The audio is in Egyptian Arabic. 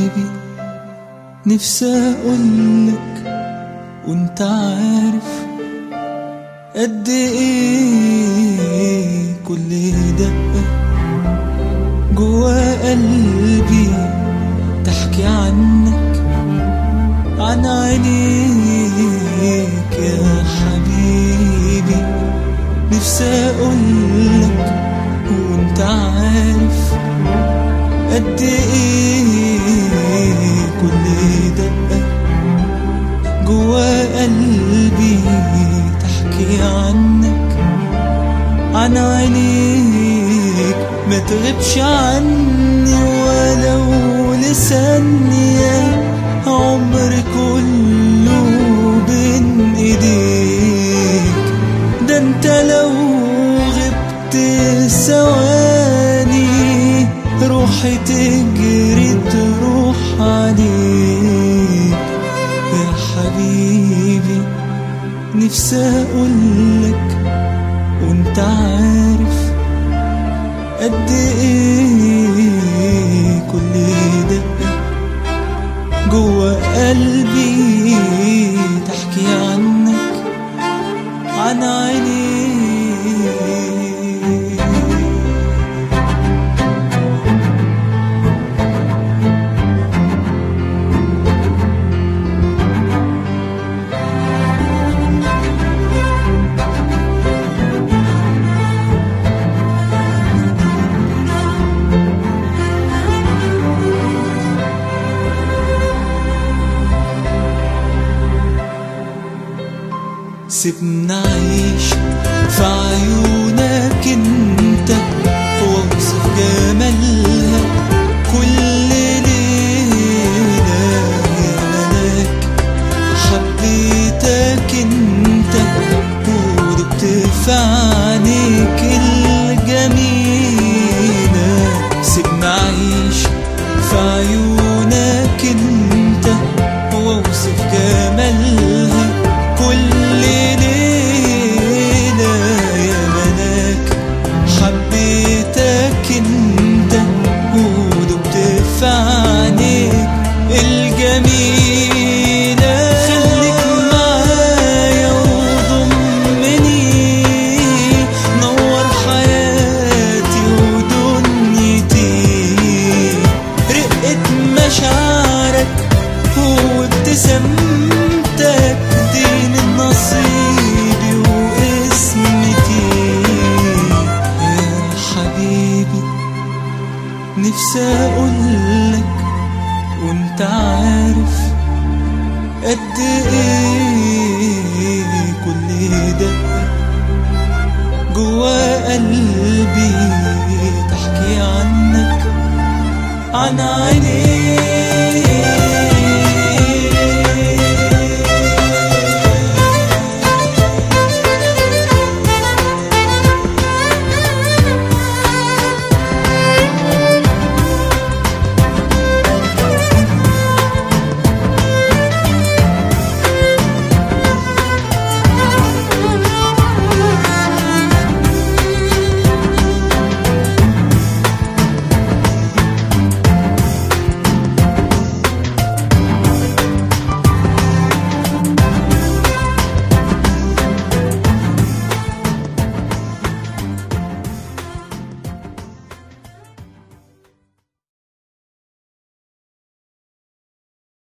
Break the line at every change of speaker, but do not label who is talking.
حبيبي نفسي اقولك وانت عارف قد ايه كل دقة جوا قلبي تحكي عنك عن عينيك يا حبيبي نفسي اقولك وانت عارف قد ايه كل دقة جوا قلبي تحكي عنك عن عينيك ما تغيبش عني ولو لثانية عمري كله بين ايديك ده انت لو غبت ثواني روحي تجري تروح عليك يا حبيبي نفسي اقولك وانت عارف قد ايه كل دقة جوا قلبي تحكي عنك عن عينيك سيبنا عيش في عيونك انت واوصف جمالها كل ليلة يا ملاك حبيتك انت ودبت في عينيك الجميلة سيبنا عيش في عيونك انت واوصف جمالها كل ليلة يا ملاك حبيتك انت ودبت في عينيك الجميلة خليك معايا وضمني نور حياتي ودنيتي رقة مشاعرك وابتسامتك دي من نصيبي واسمتي يا حبيبي نفسي اقولك وانت عارف قد